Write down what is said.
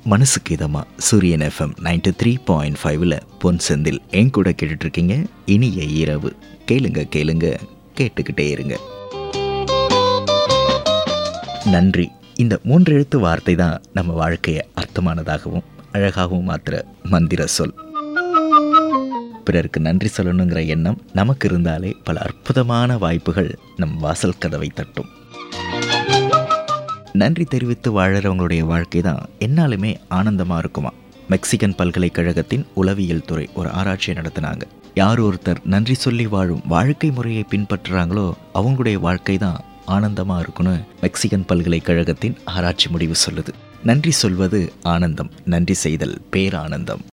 மனசுக்கு இதமா சூரியன் எஃப்எம் நைன்டி த்ரீ பாயிண்ட் ஃபைவ்ல பொன் செந்தில் என் கூட கேட்டுட்டு இருக்கீங்க இனிய இரவு கேளுங்க கேளுங்க கேட்டுக்கிட்டே இருங்க நன்றி இந்த மூன்று எழுத்து வார்த்தை தான் நம்ம வாழ்க்கையை அர்த்தமானதாகவும் அழகாகவும் மாத்திர மந்திர சொல் பிறருக்கு நன்றி சொல்லணுங்கிற எண்ணம் நமக்கு இருந்தாலே பல அற்புதமான வாய்ப்புகள் நம் வாசல் கதவை தட்டும் நன்றி தெரிவித்து வாழறவங்களுடைய வாழ்க்கை தான் என்னாலுமே ஆனந்தமாக இருக்குமா மெக்சிகன் பல்கலைக்கழகத்தின் உளவியல் துறை ஒரு ஆராய்ச்சியை நடத்தினாங்க யார் ஒருத்தர் நன்றி சொல்லி வாழும் வாழ்க்கை முறையை பின்பற்றுறாங்களோ அவங்களுடைய வாழ்க்கை தான் ஆனந்தமாக இருக்குன்னு மெக்சிகன் பல்கலைக்கழகத்தின் ஆராய்ச்சி முடிவு சொல்லுது நன்றி சொல்வது ஆனந்தம் நன்றி செய்தல் பேரானந்தம்